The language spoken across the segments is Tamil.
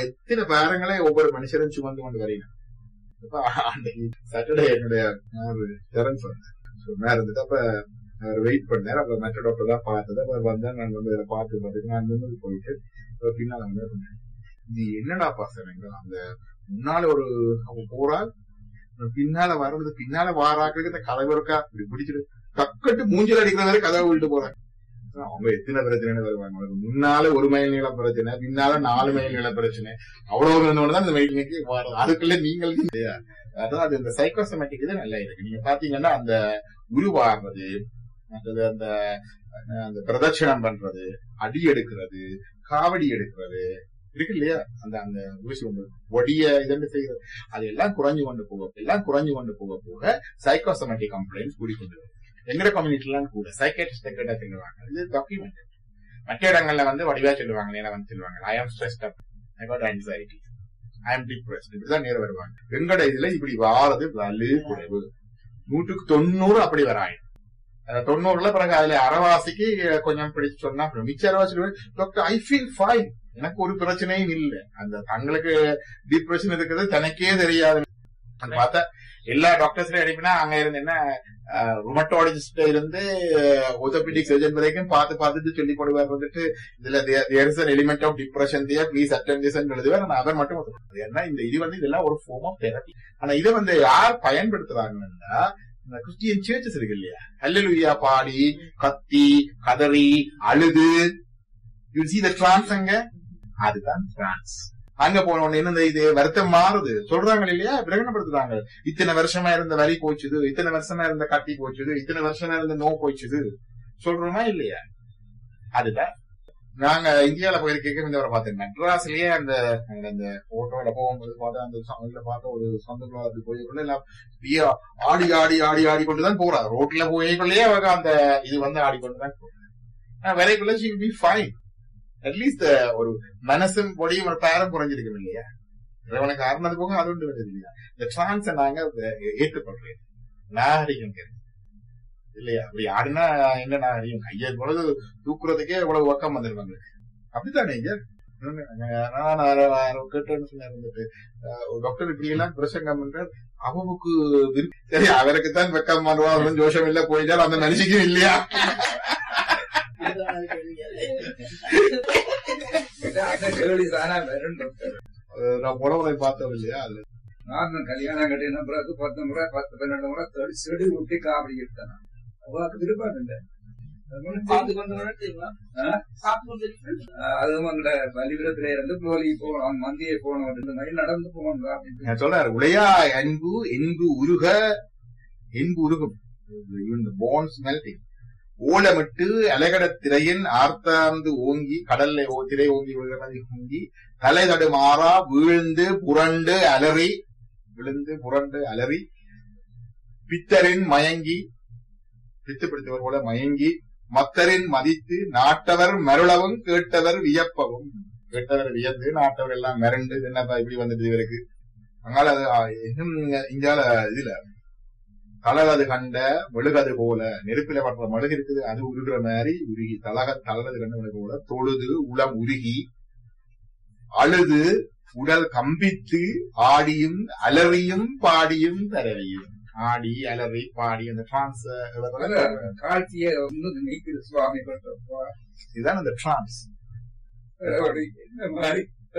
எத்தனை பேரங்களே ஒவ்வொரு மனுஷரும் சுமந்து கொண்டு வரீங்க அப்ப அன்னைக்கு சாட்டர்டே என்னுடைய டெரன்ஸ் வந்தேன் சொன்னா இருந்துட்டு அப்ப அவர் வெயிட் பண்ணார் அப்ப மற்ற டாக்டர் தான் பார்த்தது அப்ப வந்தேன் நான் வந்து இதை பார்த்து பார்த்துட்டு நான் நின்று போயிட்டு அப்ப பின்னால வந்து சொன்னேன் இது என்னடா பசங்க அந்த முன்னால ஒரு அவங்க போறாள் பின்னால வர்றது பின்னால வாராக்களுக்கு இந்த கதவு இருக்கா இப்படி பிடிச்சிட்டு டக்கட்டு மூஞ்சில் அடிக்கிற வரை கதவை விட்டு போறாங்க அவங்க எத்தனை பிரச்சனை வருவாங்க அவங்களுக்கு முன்னால ஒரு மைல் நீள பிரச்சனை பின்னால நாலு மைல் நீள பிரச்சனை அவ்வளவு இருந்தோட தான் இந்த மைலுக்கு வரும் அதுக்குள்ள நீங்கள் இல்லையா அதான் அது இந்த சைக்கோசமேட்டிக் இது நல்லா இருக்கு நீங்க பாத்தீங்கன்னா அந்த உருவாகிறது மற்றது அந்த அந்த பிரதட்சணம் பண்றது அடி எடுக்கிறது காவடி எடுக்கிறது இருக்கு இல்லையா அந்த அந்த ஊசி ஒன்று ஒடிய இதென்று செய்யறது அது எல்லாம் குறைஞ்சு கொண்டு போக எல்லாம் குறைஞ்சு கொண்டு போக போக சைக்கோசமேட்டிக் கம்ப்ளைண்ட்ஸ் கூடிக்கொண்டு வரும் எங்கட கம்யூனிட்டிலாம் கூட சைக்கேட்டிஸ்ட் கேட்டா சொல்லுவாங்க இது டாக்குமெண்ட் மற்ற இடங்கள்ல வந்து வடிவா சொல்லுவாங்க நேரம் வந்து சொல்லுவாங்க I am stressed up I got anxiety I am depressed இப்படிதான் நேரம் வருவாங்க எங்கட இதுல இப்படி வாரது வலு குறைவு நூற்றுக்கு தொண்ணூறு அப்படி வராங்க தொண்ணூறுல பிறகு அதுல அறவாசிக்கு கொஞ்சம் பிடிச்சு சொன்னா மிச்ச அறவாசி டாக்டர் ஐ ஃபீல் ஃபைன் எனக்கு ஒரு பிரச்சனையும் இல்லை அந்த தங்களுக்கு டிப்ரெஷன் இருக்கிறது தனக்கே தெரியாது பார்த்தா எல்லா டாக்டர்ஸ்லயும் எடுப்பினா அங்க இருந்து என்ன ருமட்டாலஜிஸ்ட் இருந்து ஒத்தோபீடிக் சர்ஜன் வரைக்கும் பார்த்து பார்த்துட்டு சொல்லி போடுவார் வந்துட்டு இதுல there is element of depression dear please attend this எழுதுவார் ஆனா அவர் மட்டும் ஏன்னா இந்த இது வந்து இதெல்லாம் ஒரு ஃபார்ம் ஆஃப் தெரப்பி ஆனா இதை வந்து யார் பயன்படுத்துறாங்கன்னா இந்த கிறிஸ்டியன் சர்ச்சஸ் இருக்கு இல்லையா அல்லலுயா பாடி கத்தி கதறி அழுது யூ சி த டிரான்ஸ் அங்க அதுதான் டிரான்ஸ் அங்க போன உடனே என்ன இது வருத்தம் மாறுது சொல்றாங்க இல்லையா பிரகடனப்படுத்துறாங்க இத்தனை வருஷமா இருந்த வலி போச்சுது இத்தனை வருஷமா இருந்த கட்டி போச்சுது இத்தனை வருஷமா இருந்த நோ போச்சுது சொல்றோமா இல்லையா அதுதான் நாங்க இந்தியால போயிருக்க இந்த பார்த்தேன் மெட்ராஸ்லயே அந்த அந்த போட்டோல போகும்போது பார்த்தா அந்த இதுல பார்த்த ஒரு சொந்த அது போய்க்குள்ள எல்லாம் ஆடி ஆடி ஆடி ஆடி கொண்டுதான் போறா ரோட்ல போய்க்குள்ளேயே அவங்க அந்த இது வந்து ஆடிக்கொண்டுதான் போறாங்க வரைக்குள்ள ஷி பி ஃபைன் அட்லீஸ்ட் ஒரு மனசும் பொடியும் ஒரு பேரம் குறைஞ்சிருக்கும் இல்லையா இறைவனுக்கு ஆறுனது போக அது ஒன்று வருது இல்லையா இந்த டிரான்ஸை நாங்க ஏற்றுக்கொள்றேன் நாகரிகம் இல்லையா அப்படி ஆடினா என்ன நாகரிகம் கையை பொழுது தூக்குறதுக்கே இவ்வளவு வக்கம் வந்துருவாங்க அப்படித்தானே இங்க கேட்டேன்னு சொன்னார் வந்துட்டு ஒரு டாக்டர் இப்படி எல்லாம் பிரசங்கம் பண்றார் அவனுக்கு சரி அவருக்கு தான் வெக்கம் பண்ணுவான் ஜோஷம் இல்ல போயிட்டார் அந்த மனுஷிக்கும் இல்லையா நான் புடவை பார்த்தோம் இல்லையா அது நான் கல்யாணம் கட்டின பிறகு பத்து முறை பத்து பன்னெண்டு முறை தேடி செடி விட்டு காவடி எடுத்தேன் அவளுக்கு விருப்பம் இல்லை அதுவும் அங்க பலிபுரத்துல இருந்து கோலி போனோம் மந்தியை போனோம் இந்த மாதிரி நடந்து போனோம் அப்படின்னு சொல்றாரு உடையா அன்பு என்பு உருக என்பு உருகும் போன்ஸ் மெல்டிங் ஓலமிட்டு அலகட திரையின் ஆர்த்தாந்து ஓங்கி கடல்ல திரை ஓங்கி விழுகிறது ஓங்கி தலை தடுமாறா வீழ்ந்து புரண்டு அலறி விழுந்து புரண்டு அலறி பித்தரின் மயங்கி பித்து பிடித்தவர் போல மயங்கி மத்தரின் மதித்து நாட்டவர் மருளவும் கேட்டவர் வியப்பவும் கேட்டவர் வியந்து நாட்டவர் எல்லாம் மிரண்டு என்னப்பா இப்படி வந்துட்டு இவருக்கு அதனால அது இன்னும் இங்கால இதுல தலகது கண்ட மெழுகது போல நெருப்பில படுற மெழுகு இருக்குது அது உருகிற மாதிரி உருகி தலக தலகது கண்ட மெழுகு போல தொழுது உளம் உருகி அழுது உடல் கம்பித்து ஆடியும் அலறியும் பாடியும் தரவியும் ஆடி அலறி பாடி அந்த டிரான்ஸ் காட்சியை நீக்குது சுவாமி இதுதான் அந்த டிரான்ஸ் இந்த மாதிரி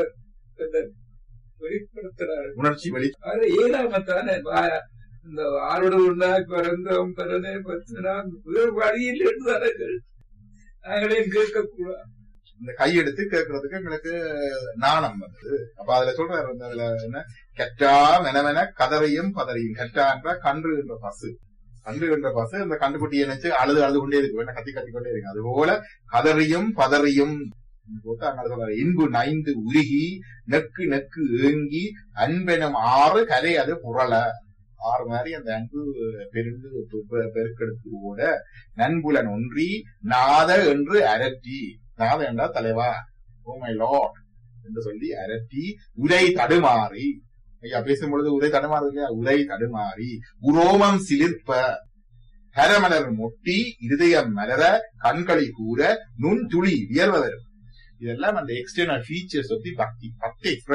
வெளிப்படுத்துறாரு உணர்ச்சி வெளி அது ஏழாமத்தானே இந்த ஆரோடு உண்டா பிறந்தோம் பிறனே பத்தினா வேறு வழியில் இருந்தார்கள் நாங்களையும் கேட்கக்கூடாது இந்த கையெடுத்து கேட்கறதுக்கு எங்களுக்கு நாணம் வந்தது அப்ப அதுல சொல்றாரு வந்து அதுல என்ன கெட்டா மெனமென கதறையும் பதறையும் கெட்டான்ற கன்று என்ற பசு கன்று என்ற பசு இந்த கண்டுக்குட்டியை நினைச்சு அழுது அழுது கொண்டே இருக்கு என்ன கத்தி கத்தி கொண்டே இருக்கு அது போல கதறியும் பதறியும் போட்டு அங்க சொல்றாரு இன்பு நைந்து உருகி நெக்கு நெக்கு ஏங்கி அன்பெனும் ஆறு கலை அது புரள ஆறு மாதிரி அந்த அன்பு பெருந்து பெருக்கெடுத்து ஓட நண்புலன் ஒன்றி நாத என்று அரற்றி நாத என்றா தலைவா ஓ மை லார்ட் என்று சொல்லி அரற்றி உரை தடுமாறி ஐயா பேசும்பொழுது உரை தடுமாறு இல்லையா உரை தடுமாறி உரோமம் சிலிர்ப்ப கரமலர் மொட்டி இருதயம் மலர கண்களி கூற நுண் துளி வியர்வதரும் இதெல்லாம் அந்த எக்ஸ்டர்னல் ஃபீச்சர்ஸ் பத்தி பக்தி பக்தி